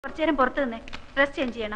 കുറച്ചു നേരം പുറത്ത് നിന്നേ ഡ്രസ് ചേഞ്ച് ചെയ്യണം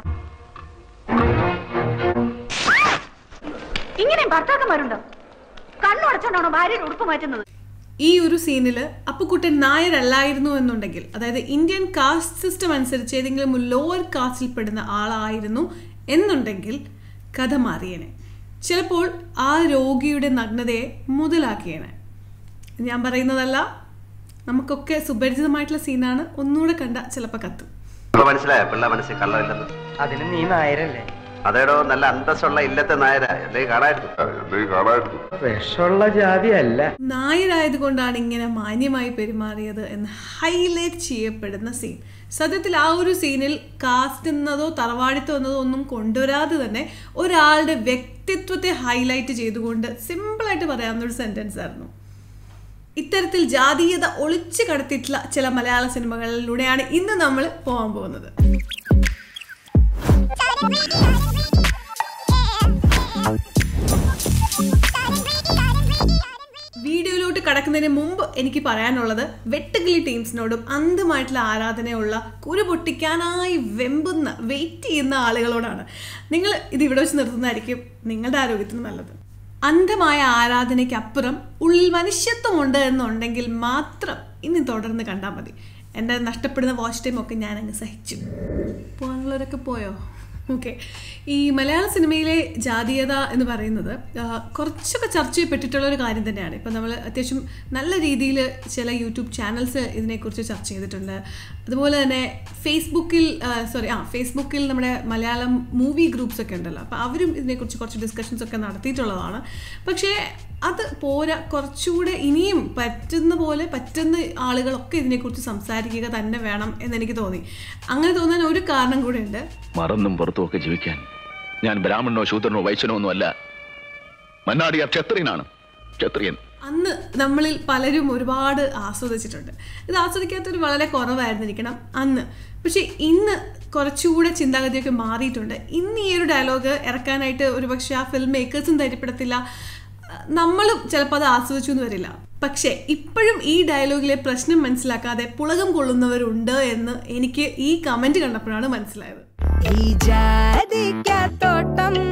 ഇങ്ങനെയും ഭർത്താക്കന്മാരുണ്ടോ കണ്ണുടച്ചോണ്ടാണോ ഭാര്യയുടെ ഉടുപ്പ് മാറ്റുന്നത് ഈ ഒരു സീനിൽ അപ്പുക്കുട്ടൻ നായരല്ലായിരുന്നു എന്നുണ്ടെങ്കിൽ അതായത് ഇന്ത്യൻ കാസ്റ്റ് സിസ്റ്റം അനുസരിച്ച് ഏതെങ്കിലും ലോവർ കാസ്റ്റിൽ പെടുന്ന ആളായിരുന്നു എന്നുണ്ടെങ്കിൽ കഥ മാറിയേനെ ചിലപ്പോൾ ആ രോഗിയുടെ നഗ്നതയെ മുതലാക്കിയേനെ ഞാൻ പറയുന്നതല്ല നമുക്കൊക്കെ സുപരിചിതമായിട്ടുള്ള സീനാണ് ഒന്നുകൂടെ കണ്ട ചിലപ്പോൾ കത്തും ഇപ്പൊ മനസ്സിലായോ പിള്ള മനസ്സിൽ കള്ളമില്ലെന്ന് അതിന് നീ നായരല്ലേ അതേടോ നല്ല അന്തസ്സുള്ള ഇല്ലത്തെ നായര എന്തേ കാണായിരുന്നു വിഷമുള്ള ജാതി അല്ല നായരായതുകൊണ്ടാണ് ഇങ്ങനെ മാന്യമായി പെരുമാറിയത് എന്ന് ഹൈലൈറ്റ് ചെയ്യപ്പെടുന്ന സീൻ സത്യത്തിൽ ആ ഒരു സീനിൽ കാസ്റ്റ് എന്നതോ തറവാടിത്തം എന്നതോ ഒന്നും കൊണ്ടുവരാതെ തന്നെ ഒരാളുടെ വ്യക്തിത്വത്തെ ഹൈലൈറ്റ് ചെയ്തുകൊണ്ട് സിമ്പിളായിട്ട് പറയാവുന്ന ഒരു സെന്റൻസ് ആയിരുന്നു ഇത്തരത്തിൽ ജാതീയത ഒളിച്ചു കടത്തിയിട്ടുള്ള ചില മലയാള സിനിമകളിലൂടെയാണ് ഇന്ന് നമ്മൾ പോകാൻ പോകുന്നത് വീഡിയോയിലോട്ട് കടക്കുന്നതിന് മുമ്പ് എനിക്ക് പറയാനുള്ളത് വെട്ടുകിളി ടീംസിനോടും അന്ധമായിട്ടുള്ള ആരാധനയുള്ള കുരു പൊട്ടിക്കാനായി വെമ്പുന്ന വെയിറ്റ് ചെയ്യുന്ന ആളുകളോടാണ് നിങ്ങൾ ഇത് ഇവിടെ വെച്ച് നിർത്തുന്നതായിരിക്കും നിങ്ങളുടെ ആരോഗ്യത്തിന് നല്ലത് അന്ധമായ ആരാധനയ്ക്കപ്പുറം ഉള്ളിൽ മനുഷ്യത്വമുണ്ട് എന്നുണ്ടെങ്കിൽ മാത്രം ഇനി തുടർന്ന് കണ്ടാൽ മതി എൻ്റെ നഷ്ടപ്പെടുന്ന വാച്ച് ടൈം ഒക്കെ ഞാൻ അങ്ങ് സഹിച്ചു പോകാനുള്ളവരൊക്കെ പോയോ ഓക്കെ ഈ മലയാള സിനിമയിലെ ജാതീയത എന്ന് പറയുന്നത് ആ, കുറച്ചൊക്കെ ചർച്ച ചെയ്യപ്പെട്ടിട്ടുള്ള ഒരു കാര്യം തന്നെയാണ് ഇപ്പം നമ്മൾ അത്യാവശ്യം നല്ല രീതിയിൽ ചില യൂട്യൂബ് ചാനൽസ് ഇതിനെക്കുറിച്ച് ചർച്ച ചെയ്തിട്ടുണ്ട് അതുപോലെ തന്നെ ഫേസ്ബുക്കിൽ സോറി ആ ഫേസ്ബുക്കിൽ നമ്മുടെ മലയാളം മൂവി ഗ്രൂപ്പ്സ് ഒക്കെ ഉണ്ടല്ലോ അപ്പോൾ അവരും ഇതിനെക്കുറിച്ച് കുറച്ച് ഡിസ്കഷൻസ് ഒക്കെ നടത്തിയിട്ടുള്ളതാണ് പക്ഷേ അത് പോരാ കുറച്ചുകൂടെ ഇനിയും പറ്റുന്ന പോലെ പറ്റുന്ന ആളുകളൊക്കെ ഇതിനെക്കുറിച്ച് സംസാരിക്കുക തന്നെ വേണം എന്നെനിക്ക് തോന്നി അങ്ങനെ തോന്നാൻ ഒരു കാരണം കൂടെ ഉണ്ട് മറന്നും പുറത്തുമൊക്കെ ജീവിക്കാൻ ഞാൻ ബ്രാഹ്മണനോ ശൂദ്രനോ വൈശ്യനോ ഒന്നും അല്ല മന്നാടിയ ക്ഷത്രിയനാണ് ക്ഷത്രിയൻ അന്ന് നമ്മളിൽ പലരും ഒരുപാട് ആസ്വദിച്ചിട്ടുണ്ട് ഇത് ആസ്വദിക്കാത്തൊരു വളരെ കുറവായിരുന്നിരിക്കണം അന്ന് പക്ഷെ ഇന്ന് കുറച്ചുകൂടെ ചിന്താഗതിയൊക്കെ മാറിയിട്ടുണ്ട് ഇന്ന് ഈ ഒരു ഡയലോഗ് ഇറക്കാനായിട്ട് ഒരുപക്ഷെ ആ ഫിലിം മേക്കേഴ്സും ധൈര്യപ്പെടത്തില്ല നമ്മളും ചിലപ്പോൾ അത് ആസ്വദിച്ചു എന്ന് വരില്ല പക്ഷേ ഇപ്പോഴും ഈ ഡയലോഗിലെ പ്രശ്നം മനസ്സിലാക്കാതെ പുളകം കൊള്ളുന്നവരുണ്ട് എന്ന് എനിക്ക് ഈ കമന്റ് കണ്ടപ്പോഴാണ് മനസ്സിലായത് ഈ ജാതിക്കത്തോട്ടം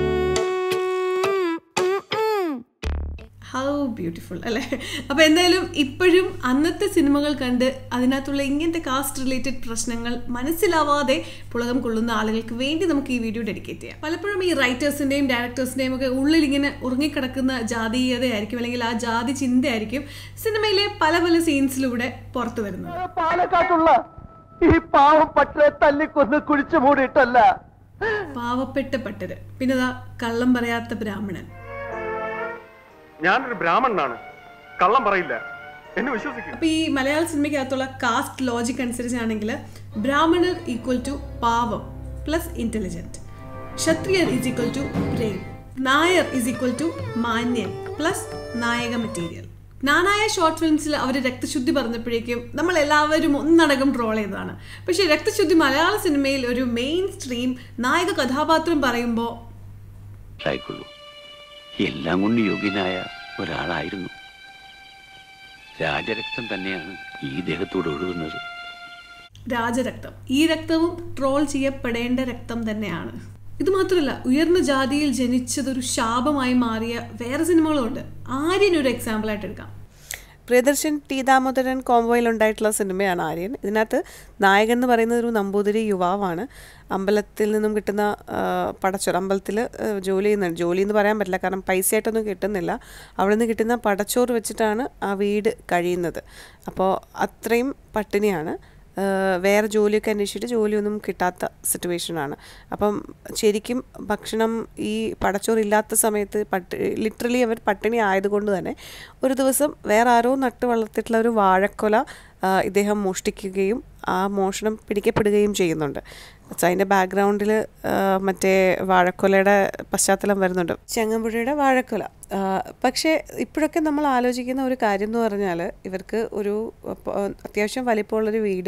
ഹൗ ബ്യൂട്ടിഫുൾ അല്ലേ അപ്പോൾ എന്തായാലും ഇപ്പോഴും അന്നത്തെ സിനിമകൾ കണ്ട് അതിനകത്തുള്ള ഇങ്ങനത്തെ കാസ്റ്റ് റിലേറ്റഡ് പ്രശ്നങ്ങൾ മനസ്സിലാവാതെ പുളകം കൊള്ളുന്ന ആളുകൾക്ക് വേണ്ടി നമുക്ക് ഈ വീഡിയോ ഡെഡിക്കേറ്റ് ചെയ്യാം പലപ്പോഴും ഈ റൈറ്റേഴ്സിൻ്റെയും ഡയറക്ടേഴ്സിൻ്റെയും ഒക്കെ ഉള്ളിൽ ഇങ്ങനെ ഉറങ്ങിക്കിടക്കുന്ന ജാതീയതയായിരിക്കും അല്ലെങ്കിൽ ആ ജാതി ചിന്തയായിരിക്കും സിനിമയിലെ പല പല സീൻസിലൂടെ പുറത്തു വരുന്നത് പാലക്കാട്ടുള്ള ഈ പാവം പറ്റേ തല്ലിക്കൊന്ന് കുഴിച്ചു മൂടിയിട്ടല്ല പാവപ്പെട്ട പട്ടര് പിന്നെ ദാ കള്ളം പറയാത്ത ബ്രാഹ്മണൻ ഞാനൊരു ബ്രാഹ്മണനാണ് കള്ളം പറയില്ല എന്നെ വിശ്വസിക്കും അപ്പൊ ഈ മലയാള സിനിമയ്ക്കകത്തുള്ള കാസ്റ്റ് ലോജിക് അനുസരിച്ചാണെങ്കിൽ ബ്രാഹ്മണർ ഈക്വൽ ടു പാവം പ്ലസ് ഇന്റലിജന്റ് ക്ഷത്രിയർ is equal to brave Nair is equal to മാന്യൻ പ്ലസ് നായക മെറ്റീരിയൽ നാനായ ഷോർട്ട് ഫിലിംസിൽ അവർ രക്തശുദ്ധി പറഞ്ഞപ്പോഴേക്കും നമ്മൾ എല്ലാവരും ഒന്നടങ്കം ട്രോൾ ചെയ്തതാണ് പക്ഷേ രക്തശുദ്ധി മലയാള സിനിമയിൽ ഒരു മെയിൻ സ്ട്രീം നായക കഥാപാത്രം പറയുമ്പോൾ ആയിക്കൊള്ളൂ എല്ലാം കൊണ്ട് യോഗ്യനായ ഒരാളായിരുന്നു രാജരക്തം തന്നെയാണ് ഈ ദേഹത്തോട് ഒഴുകുന്നത് രാജരക്തം ഈ രക്തവും ട്രോൾ ചെയ്യപ്പെടേണ്ട രക്തം തന്നെയാണ് ഇത് മാത്രമല്ല ഉയർന്ന ജാതിയിൽ ജനിച്ചതൊരു ശാപമായി മാറിയ വേറെ സിനിമകളും ഉണ്ട് ആര്യൻ ഒരു എക്സാമ്പിൾ ആയിട്ട് എടുക്കാം പ്രിയദർശൻ ടി ദാമോദരൻ കോംബോയിൽ ഉണ്ടായിട്ടുള്ള സിനിമയാണ് ആര്യൻ ഇതിനകത്ത് നായകൻ എന്ന് പറയുന്നത് ഒരു നമ്പൂതിരി യുവാവാണ് അമ്പലത്തിൽ നിന്നും കിട്ടുന്ന ആ, പടച്ചോറ് അമ്പലത്തിൽ ജോലി ചെയ്യുന്നുണ്ട് ജോലി എന്ന് പറയാൻ പറ്റില്ല കാരണം പൈസയായിട്ടൊന്നും കിട്ടുന്നില്ല അവിടെ നിന്ന് കിട്ടുന്ന പടച്ചോറ് വെച്ചിട്ടാണ് ആ വീട് കഴിയുന്നത് അപ്പോൾ അത്രയും പട്ടിണിയാണ് ഏഹ് വേറെ ജോലിയൊക്കെ അന്വേഷിച്ചിട്ട് ജോലിയൊന്നും കിട്ടാത്ത സിറ്റുവേഷനാണ് അപ്പം ശരിക്കും ഭക്ഷണം ഈ പടച്ചോറില്ലാത്ത സമയത്ത് പട്ടി ലിറ്ററലി അവർ പട്ടിണി ആയതുകൊണ്ട് തന്നെ ഒരു ദിവസം വേറെ ആരോ നട്ട് വളർത്തിയിട്ടുള്ള ഒരു വാഴക്കൊല ആ, ഇദ്ദേഹം മോഷ്ടിക്കുകയും ആ മോഷണം പിടിക്കപ്പെടുകയും ചെയ്യുന്നുണ്ട് So, അതിൻ്റെ ബാക്ക്ഗ്രൗണ്ടിൽ മറ്റേ വാഴക്കൊലയുടെ പശ്ചാത്തലം വരുന്നുണ്ട് ചെങ്ങമ്പുഴയുടെ വാഴക്കൊല ആ, പക്ഷേ ഇപ്പോഴൊക്കെ നമ്മൾ ആലോചിക്കുന്ന ഒരു കാര്യം എന്ന് പറഞ്ഞാൽ ഇവർക്ക് ഒരു അപ്പ- അത്യാവശ്യം വലിപ്പമുള്ളൊരു വീടും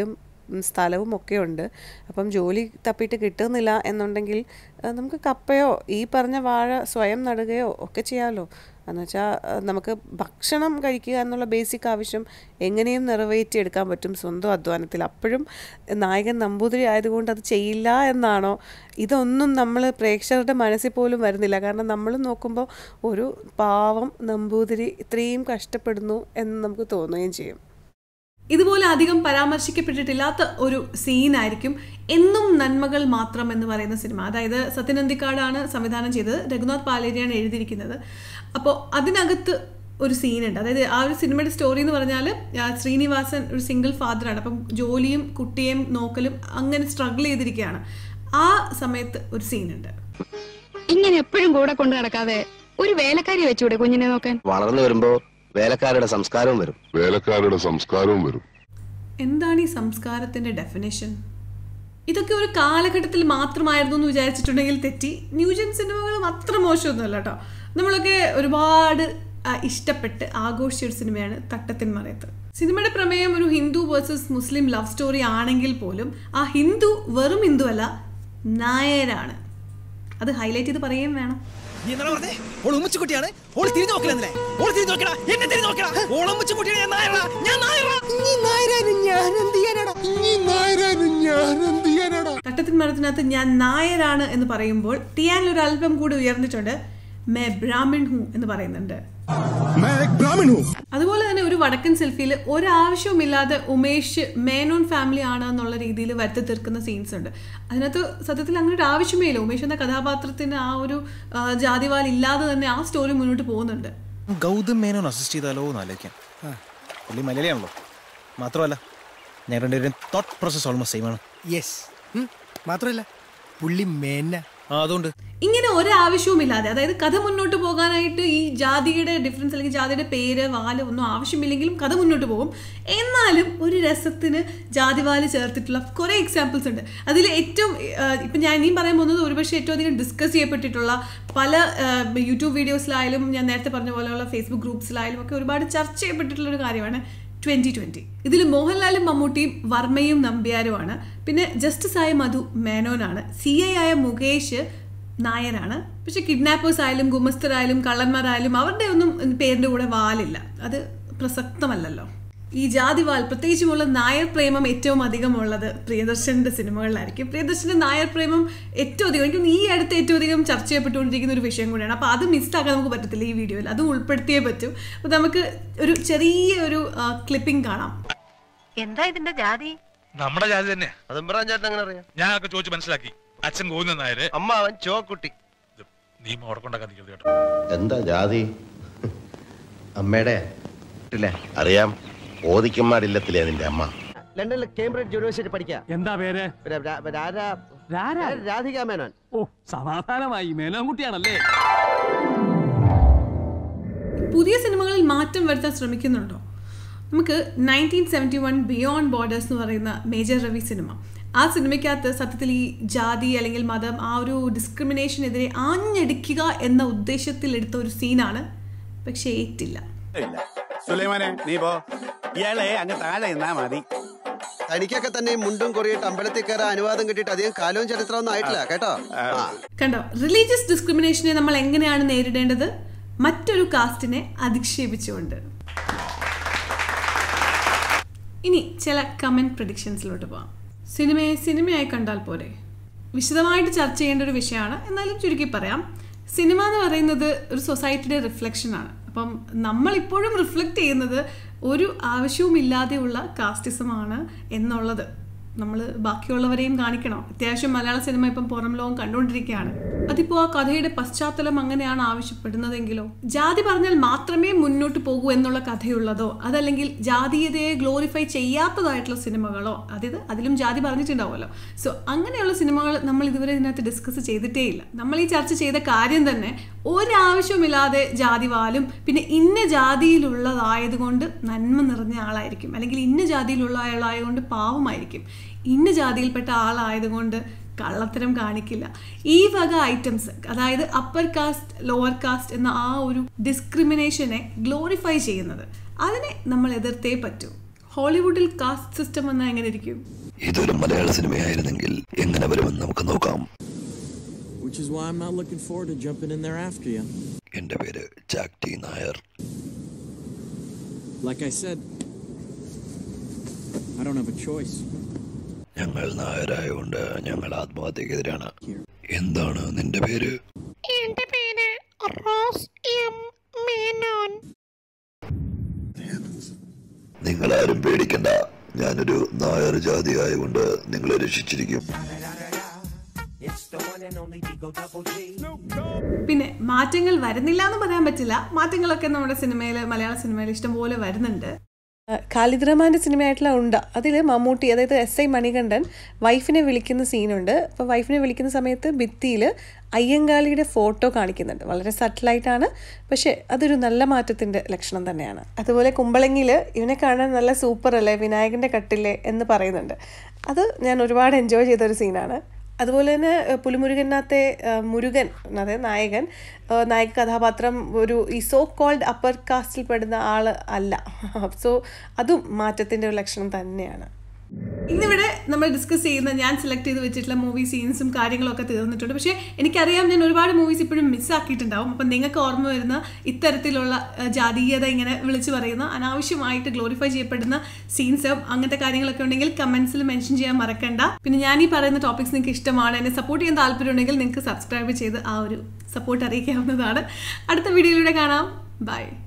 ഉം, സ്ഥലവും ഒക്കെ ഉണ്ട് അപ്പം ജോലി തപ്പിയിട്ട് കിട്ടുന്നില്ല എന്നുണ്ടെങ്കിൽ ആ, നമുക്ക് കപ്പയോ ഈ പറഞ്ഞ വാഴ സ്വയം നടുകയോ ഒക്കെ ചെയ്യാമല്ലോ എന്ന് വെച്ചാൽ നമുക്ക് ഭക്ഷണം കഴിക്കുക എന്നുള്ള ബേസിക് ആവശ്യം എങ്ങനെയും നിറവേറ്റിയെടുക്കാൻ പറ്റും സ്വന്തം അധ്വാനത്തിൽ അപ്പോഴും നായകൻ നമ്പൂതിരി ആയതുകൊണ്ട് അത് ചെയ്യില്ല എന്നാണോ ഇതൊന്നും നമ്മൾ പ്രേക്ഷകരുടെ മനസ്സിൽ പോലും വരുന്നില്ല കാരണം നമ്മൾ നോക്കുമ്പോൾ ഒരു പാവം നമ്പൂതിരി ഇത്രയും കഷ്ടപ്പെടുന്നു എന്ന് നമുക്ക് തോന്നുകയും ചെയ്യും ഇതുപോലെ അധികം പരാമർശിക്കപ്പെട്ടിട്ടില്ലാത്ത ഒരു സീനായിരിക്കും എന്നും നന്മകൾ മാത്രം എന്ന് പറയുന്ന സിനിമ അതായത് സത്യനന്ദിക്കാടാണ് സംവിധാനം ചെയ്തത് രഘുനാഥ് പാലേരിയാണ് എഴുതിയിരിക്കുന്നത് അപ്പോൾ അതിനകത്ത് ഒരു സീനുണ്ട് അതായത് ആ ഒരു സിനിമയുടെ സ്റ്റോറി എന്ന് പറഞ്ഞാൽ ആ, ശ്രീനിവാസൻ ഒരു സിംഗിൾ ഫാദറാണ് അപ്പം ജോലിയും കുട്ടിയെയും നോക്കലും അങ്ങനെ സ്ട്രഗിൾ ചെയ്തിരിക്കുകയാണ് ആ സമയത്ത് ഒരു സീനുണ്ട് ഇങ്ങനെ എപ്പോഴും കൂടെ കൊണ്ട് നടക്കാതെ ഒരു വേലക്കാരി വെച്ചൂടെ കുഞ്ഞിനെ നോക്കാൻ വളർന്നു വരുമ്പോ വേലക്കാരുടെ സംസ്കാരവും വരും വേലക്കാരുടെ സംസ്കാരവും വരും എന്താണ് ഈ സംസ്കാരത്തിന്റെ ഡെഫിനേഷൻ ഇതൊക്കെ ഒരു കാലഘട്ടത്തിൽ മാത്രമായിരുന്നു എന്ന് വിചാരിച്ചിട്ടുണ്ടെങ്കിൽ തെറ്റി ന്യൂജൻ സിനിമകളും അത്ര മോശമൊന്നുമല്ല കേട്ടോ നമ്മളൊക്കെ ഒരുപാട് ആ, ഇഷ്ടപ്പെട്ട് ആഘോഷിച്ച ഒരു സിനിമയാണ് തട്ടത്തിൻ മറയത്ത് സിനിമയുടെ പ്രമേയം ഒരു Hindu versus Muslim love story ആണെങ്കിൽ പോലും ആ ഹിന്ദു വെറും ഹിന്ദു അല്ല നായരാണ് അത് ഹൈലൈറ്റ് ചെയ്ത് പറയുകയും വേണം നീ എന്താണ് പറഞ്ഞേ ഓൾ ഉമ്മച്ചുകുട്ടിയാണ് ഓൾ തിരിഞ്ഞു നോക്കില്ലെന്നേ ഓൾ തിരിഞ്ഞു നോക്കടാ എന്നെ തിരിഞ്ഞു നോക്കടാ ഓൾ ഉമ്മച്ചുകുട്ടിയാണ് ഞാൻ നായറാ ഞാൻ നായറാ നീ നായരാണ് ഞാൻ എന്ത് ചെയ്യാനാടാ നീ നായരാണ് ഞാൻ എന്ത് ചെയ്യാനാടാ തട്ടത്തിൻ മരത്തിനകത്ത് ഞാൻ നായരാണ് എന്ന് പറയുമ്പോൾ ടിയാനിൽ ഒരു അല്പം കൂടി ഉയർന്നിട്ടുണ്ട് മേ ബ്രാഹ്മിൺ ഹൂ എന്ന് പറയുന്നുണ്ട് അതുപോലെ തന്നെ ഒരു വടക്കൻ സെൽഫിയിൽ ഒരാവശ്യവുമില്ലാതെ ഉമേഷ് മേനോൻ ഫാമിലി ആണ് എന്നുള്ള രീതിയിൽ വരുത്തി തീർക്കുന്ന സീൻസ് ഉണ്ട് അതിനകത്ത് സത്യത്തിൽ അങ്ങനെ ഒരു ആവശ്യമേ ഇല്ല ഉമേഷ് എന്ന കഥാപാത്രത്തിന് ആ ഒരു ആ, ജാതിവാൽ ഇല്ലാതെ തന്നെ ആ സ്റ്റോറി മുന്നോട്ട് പോകുന്നുണ്ട് ഗൗതം മേനോൻ അസിസ്റ്റ് ചെയ്താലോ എന്ന് ആലോചിക്കാം പുള്ളി മലയാളിയാണല്ലോ മാത്രമല്ല ഞാൻ രണ്ടുപേരും തോട്ട് പ്രോസസ് ഓൾമോസ്റ്റ് സെയിം ആണ് യെസ് മാത്രമല്ല പുള്ളി മേന ആ അതുകൊണ്ട് ഇങ്ങനെ ഒരാവശ്യവുമില്ലാതെ അതായത് കഥ മുന്നോട്ട് പോകാനായിട്ട് ഈ ജാതിയുടെ ഡിഫറൻസ് അല്ലെങ്കിൽ ജാതിയുടെ പേര് വാല് ഒന്നും ആവശ്യമില്ലെങ്കിലും കഥ മുന്നോട്ട് പോകും എന്നാലും ഒരു രസത്തിന് ജാതിവാല് ചേർത്തിട്ടുള്ള കുറേ എക്സാമ്പിൾസ് ഉണ്ട് അതിൽ ഏറ്റവും ആഹ്, ഇപ്പം ഞാൻ ഇനിയും പറയാൻ പോകുന്നത് ഒരുപക്ഷെ ഏറ്റവും അധികം ഡിസ്കസ് ചെയ്യപ്പെട്ടിട്ടുള്ള പല ആഹ്, യൂട്യൂബ് വീഡിയോസിലായാലും ഞാൻ നേരത്തെ പറഞ്ഞ പോലെയുള്ള ഫേസ്ബുക്ക് ഗ്രൂപ്പ്സിലായാലും ഒക്കെ ഒരുപാട് ചർച്ച ചെയ്യപ്പെട്ടിട്ടുള്ള ഒരു കാര്യമാണ് ട്വന്റി ട്വന്റി ഇതിൽ മോഹൻലാലും മമ്മൂട്ടിയും വർമ്മയും നമ്പ്യാരുമാണ് പിന്നെ ജസ്റ്റിസ് ആയ മധു മേനോനാണ് സി ഐ ആയ മുകേഷ് നായരാണ് പക്ഷെ കിഡ്നാപ്പേഴ്സ് ആയാലും ഗുമസ്തരായാലും കള്ളന്മാരായാലും അവരുടെ ഒന്നും പേരിന്റെ കൂടെ വാലില്ല അത് പ്രസക്തമല്ലല്ലോ ഈ ജാതിവാൽ പ്രത്യേകിച്ചുമുള്ള നായർ പ്രേമം ഏറ്റവും അധികം ഉള്ളത് പ്രിയദർശന്റെ സിനിമകളിലായിരിക്കും പ്രിയദർശന്റെ നായർ പ്രേമം ഏറ്റവും അധികം എനിക്ക് തോന്നുന്നു ഈ അടുത്ത് ഏറ്റവും അധികം ചർച്ച ചെയ്യപ്പെട്ടുകൊണ്ടിരിക്കുന്ന ഒരു വിഷയം കൂടിയാണ് അപ്പോൾ അത് മിസ്സാക്കാൻ നമുക്ക് പറ്റത്തില്ല ഈ വീഡിയോയിൽ അത് ഉൾപ്പെടുത്തിയേ പറ്റും അപ്പോൾ നമുക്ക് ഒരു ചെറിയ ഒരു ക്ലിപ്പിംഗ് കാണാം എന്താ ഇതിന്റെ ജാതി നമ്മുടെ ജാതി തന്നെ അതുമ്പ്രാൻ ചേട്ടൻ അങ്ങനെ അറിയാം ഞാനൊക്കെ ചോദിച്ച് മനസ്സിലാക്കി അച്ഛൻ ഗോവിന്ദൻ നായര് അമ്മ അവൻ ചോക്കുട്ടി നീ ഉറക്കൊണ്ടാക്കാൻ നിൽക്കരുത് കേട്ടോ എന്താ ജാതി അമ്മയുടെ അറിയാം ഓദിക്കന്മാരില്ലത്തില്ലേ നിന്റെ അമ്മ ലണ്ടനിൽ കേംബ്രിഡ്ജ് യൂണിവേഴ്സിറ്റി പഠിക്കുക എന്താ പേര് രാധിക മേനോൻ ഓ സമാധാനമായി മേനോൻകുട്ടിയാണല്ലേ പുതിയ സിനിമകളിൽ മാറ്റം വരുത്താൻ ശ്രമിക്കുന്നുണ്ടോ നമുക്ക് nineteen seventy one beyond borders എന്ന് പറയുന്ന മേജർ രവി സിനിമ ആ സിനിമയ്ക്കകത്ത് സത്യത്തിൽ ഈ ജാതി അല്ലെങ്കിൽ മതം ആ ഒരു ഡിസ്ക്രിമിനേഷനെതിരെ ആഞ്ഞടിക്കുക എന്ന ഉദ്ദേശത്തിൽ എടുത്ത ഒരു സീനാണ് പക്ഷേ ഏറ്റില്ല സുലൈമാനെ നീ പോ ഇയാളെ അങ്ങ് താഴെ നിന്നാ മതി തനിക്കൊക്കെ തന്നെ ഈ മുണ്ടും കൊറിയിട്ട് അമ്പലത്തിൽ കയറാൻ അനുവാദം കിട്ടിയിട്ട് അധികം കാലവും ചരിത്രമൊന്നും ആയിട്ടില്ല കേട്ടോ ആ കണ്ടോ റിലീജിയസ് ഡിസ്ക്രിമിനേഷനെ നമ്മൾ എങ്ങനെയാണ് നേരിടേണ്ടത് മറ്റൊരു കാസ്റ്റിനെ അധിക്ഷേപിച്ചുകൊണ്ട് ഇനി ചില കമന്റ് പ്രഡിക്ഷൻസിലോട്ട് പോവാം സിനിമയെ സിനിമയായി കണ്ടാൽ പോരെ വിശദമായിട്ട് ചർച്ച ചെയ്യേണ്ട ഒരു വിഷയമാണ് എന്നാലും ചുരുക്കി പറയാം സിനിമ എന്ന് പറയുന്നത് ഒരു സൊസൈറ്റിയുടെ റിഫ്ലക്ഷനാണ് അപ്പം നമ്മളിപ്പോഴും റിഫ്ലക്റ്റ് ചെയ്യുന്നത് ഒരു ആവശ്യവുമില്ലാതെയുള്ള കാസ്റ്റിസമാണ് എന്നുള്ളത് നമ്മൾ ബാക്കിയുള്ളവരെയും കാണിക്കണം അത്യാവശ്യം മലയാള സിനിമ ഇപ്പം പുറം ലോകം കണ്ടുകൊണ്ടിരിക്കുകയാണ് അതിപ്പോൾ ആ കഥയുടെ പശ്ചാത്തലം അങ്ങനെയാണ് ആവശ്യപ്പെടുന്നതെങ്കിലോ ജാതി പറഞ്ഞാൽ മാത്രമേ മുന്നോട്ട് പോകൂ എന്നുള്ള കഥയുള്ളതോ അതല്ലെങ്കിൽ ജാതീയതയെ ഗ്ലോറിഫൈ ചെയ്യാത്തതായിട്ടുള്ള സിനിമകളോ അതായത് അതിലും ജാതി പറഞ്ഞിട്ടുണ്ടാവുമല്ലോ സോ അങ്ങനെയുള്ള സിനിമകൾ നമ്മൾ ഇതുവരെ ഇതിനകത്ത് ഡിസ്കസ് ചെയ്തിട്ടേ ഇല്ല നമ്മൾ ഈ ചർച്ച ചെയ്ത കാര്യം തന്നെ ഒരാവശ്യമില്ലാതെ ജാതി വാലും പിന്നെ ഇന്ന ജാതിയിലുള്ളതായതുകൊണ്ട് നന്മ നിറഞ്ഞ ആളായിരിക്കും അല്ലെങ്കിൽ ഇന്ന ജാതിയിലുള്ള ആളായതുകൊണ്ട് പാവമായിരിക്കും ഇന്ന ജാതിയിൽപ്പെട്ട ആളായതുകൊണ്ട് കള്ളത്തരം കാണിക്കില്ല ഈ വക ഐറ്റംസ് അതായത് അപ്പർ കാസ്റ്റ് ലോവർ കാസ്റ്റ് എന്ന ആ ഒരു ഡിസ്ക്രിമിനേഷനെ ഗ്ലോറിഫൈ ചെയ്യുന്നത് അതിനെ നമ്മൾ എതിർത്തേ പറ്റൂ ഹോളിവുഡിൽ കാസ്റ്റ് സിസ്റ്റം വന്നാൽ എങ്ങനെ ഇരിക്കും ഇതൊരു മലയാള സിനിമയായിരുന്നെങ്കിൽ എങ്ങനെ വരുമെന്ന് നമുക്ക് നോക്കാം Which is why I'm not looking forward to jumping in there after you. എന്റെ പേര് Jack T Nair Like I said, I don't have a choice. ഞങ്ങൾ നായരായതുകൊണ്ട് ഞങ്ങൾ ആത്മഹത്യക്കെതിരാണ് എന്താണ് നിന്റെ പേര് എന്റെ പേര് റോസ് എം മേനോൻ നിങ്ങൾ ആരും പേടിക്കണ്ട ഞാനൊരു നായർ ജാതി ആയതുകൊണ്ട് നിങ്ങളെ രക്ഷിച്ചിരിക്കും പിന്നെ മാറ്റങ്ങൾ വരുന്നില്ല എന്ന് പറയാൻ പറ്റില്ല മാറ്റങ്ങളൊക്കെ നമ്മുടെ സിനിമയിൽ മലയാള സിനിമയിൽ ഇഷ്ടംപോലെ വരുന്നുണ്ട് ഖാലിദ് റഹ്മാൻ്റെ സിനിമയായിട്ടുള്ള ഉണ്ട അതിൽ മമ്മൂട്ടി അതായത് എസ് ഐ മണികണ്ഠൻ വൈഫിനെ വിളിക്കുന്ന സീനുണ്ട് അപ്പോൾ വൈഫിനെ വിളിക്കുന്ന സമയത്ത് ഭിത്തിയിൽ അയ്യങ്കാളിയുടെ ഫോട്ടോ കാണിക്കുന്നുണ്ട് വളരെ സട്ടിലായിട്ടാണ് പക്ഷേ അതൊരു നല്ല മാറ്റത്തിൻ്റെ ലക്ഷണം തന്നെയാണ് അതുപോലെ കുമ്പളങ്ങിയിൽ ഇവനെ കാണാൻ നല്ല സൂപ്പർ അല്ലേ വിനായകൻ്റെ കട്ടില്ലേ എന്ന് പറയുന്നുണ്ട് അത് ഞാൻ ഒരുപാട് എൻജോയ് ചെയ്ത ഒരു സീനാണ് അതുപോലെ തന്നെ ഏഹ്, പുലിമുരുകനകത്തെ ഏഹ്, മുരുകൻ അതായത് നായകൻ ഏഹ്, നായക കഥാപാത്രം ഒരു ഈ സോ കോൾഡ് അപ്പർ കാസ്റ്റിൽ പെടുന്ന ആൾ അല്ല സോ അതും മാറ്റത്തിൻ്റെ ഒരു ലക്ഷണം തന്നെയാണ് ഇന്നിവിടെ നമ്മൾ ഡിസ്കസ് ചെയ്യുന്ന ഞാൻ സെലക്ട് ചെയ്ത് വെച്ചിട്ടുള്ള മൂവി സീൻസും കാര്യങ്ങളൊക്കെ തീർന്നിട്ടുണ്ട് പക്ഷേ എനിക്കറിയാം ഞാൻ ഒരുപാട് മൂവീസ് ഇപ്പോഴും മിസ്സാക്കിയിട്ടുണ്ടാവും അപ്പം നിങ്ങൾക്ക് ഓർമ്മ വരുന്ന ഇത്തരത്തിലുള്ള ഏഹ്, ജാതീയത ഇങ്ങനെ വിളിച്ചു പറയുന്ന അനാവശ്യമായിട്ട് ഗ്ലോറിഫൈ ചെയ്യപ്പെടുന്ന സീൻസ് അങ്ങനത്തെ കാര്യങ്ങളൊക്കെ ഉണ്ടെങ്കിൽ കമൻസിൽ മെൻഷൻ ചെയ്യാൻ മറക്കണ്ട പിന്നെ ഞാൻ ഈ പറയുന്ന ടോപ്പിക്സ് നിങ്ങൾക്ക് ഇഷ്ടമാണ് എന്നെ സപ്പോർട്ട് ചെയ്യാൻ താല്പര്യം ഉണ്ടെങ്കിൽ നിങ്ങൾക്ക് സബ്സ്ക്രൈബ് ചെയ്ത് ആ ഒരു സപ്പോർട്ട് അറിയിക്കാവുന്നതാണ് അടുത്ത വീഡിയോയിലൂടെ കാണാം ബൈ